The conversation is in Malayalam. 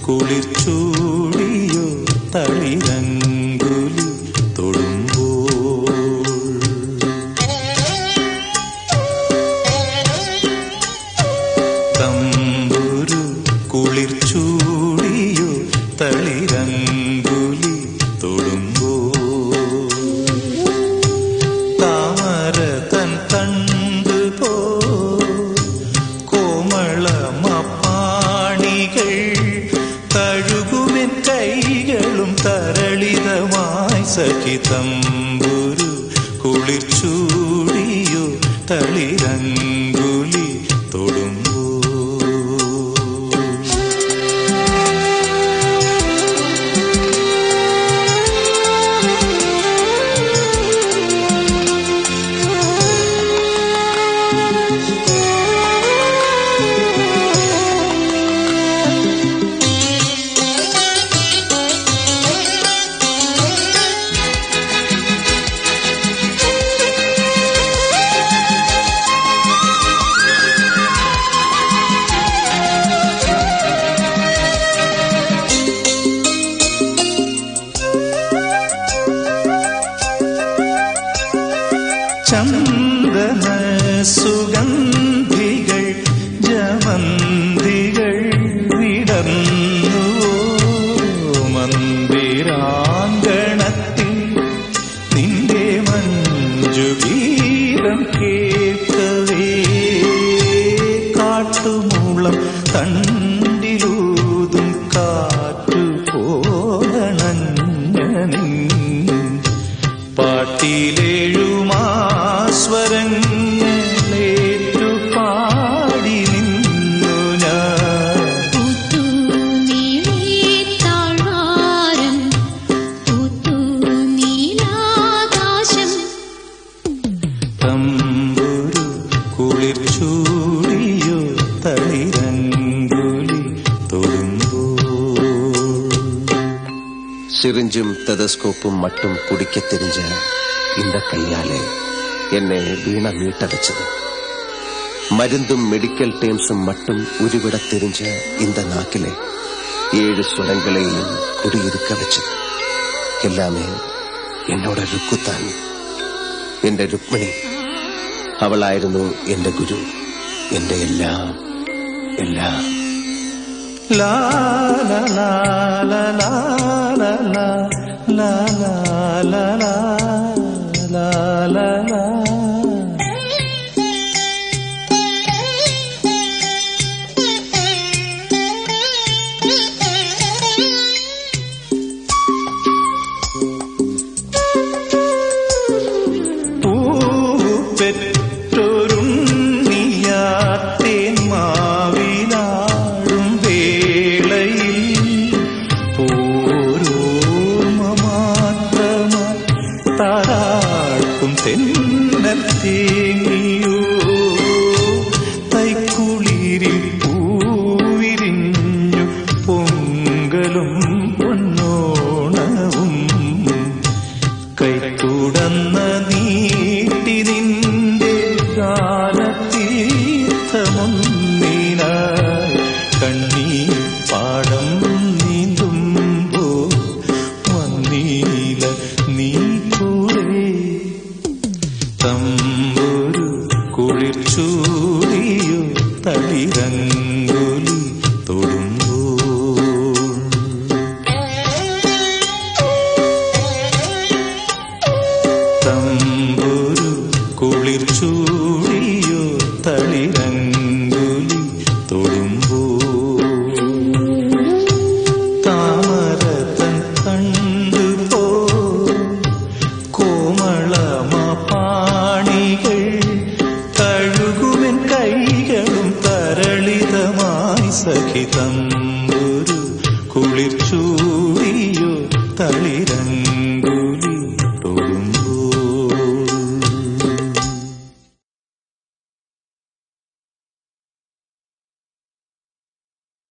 കുളിർ ചൂടിയോ തളിരങ്കുലി തൊടുമ്പോൾ തമ്പുരു കുളിർ ചൂടിയോ തളിരങ്കുലി തൊടുമ്പോൾ താമര തൻ തണ്ട് പോ കോമളമാണികൾ കഴുകുമെൻ കൈകളും തരളിതമായി സഖിതമ്പുരു കുളിർ ചൂടിയോ തളിരങ്കുലി തൊടുമ്പോൾ ചന്ദന സുഗന്ധികൾ ജമന്തികൾ വിടർന്നു മന്ദിരാങ്കണത്തിൽ നിന്റെ മഞ്ജുഗീതം കേൾക്കവേ കാട്ടുമൂളം തണ്ടിലൂതും കാറ്റു പോകണഞ്ഞ പാട്ടിലേഴുമാസ്വരങ്ങളേറ്റു പാടി നിന്നു ഞാൻ താഴ്വാരം നീലാകാശം തമ്പുരു കുളിർ ചൂടിയോ തളിരങ്കുലി തൊടുമ്പോൾ സിറിഞ്ചും ടെതസ്കോപ്പും மட்டும் குடிக்க தெரிஞ்ச இந்த கையாலே என்னை வீண மீட்டடிச்சது மருந்தும் மெடிக்கல் டேம்ஸும் மட்டும் உருவிட தெரிஞ்ச இந்த நாக்கிலே ஏழு சுரங்களையும் குடியிருக்க வச்சது எல்லாமே എന്നോട് രുക്കുത്താൻ എന്റെ രുക്മിണി അവളായിരുന്നു എന്റെ ഗുരു എന്റെ എല്ലാം എല്ലാം La la la la la la la la la la la la la la പെറ്റൊരുണ്ണിയാത്തേൻ മാവിലാടും വേളയിൽ ഓരോർമ്മ മാത്രമായി താരാട്ടും തെന്നൽ തേങ്ങിയോ തൈക്കുളിരിൽ പൂവിരിഞ്ഞു പൊങ്കലും പൊന്നോണവും കൈത്തുടന്ന നീട്ടി നിന്റെ ഗാനതീർത്ഥമൊന്നിനായി കണ്ണീർ പാടം നീന്തുമ്പോ വന്നീല നീ കൂടെ തമ്പൊരു കുളിർ ചൂടിയോ തളിരങ്കുലി തൊടുമ്പോൾ തമ്പുരു കുളിർ ചൂടിയോ തളിരങ്കുലി തൊടുമ്പോൾ താമരതൻ കണ്ടുപോ കോമളമാണികൾ കഴുകുമെൻ കൈകളും തരളിതമായി സഖിതം ഒരു കുളിർ ചൂടിയോ തളിരങ്കുലി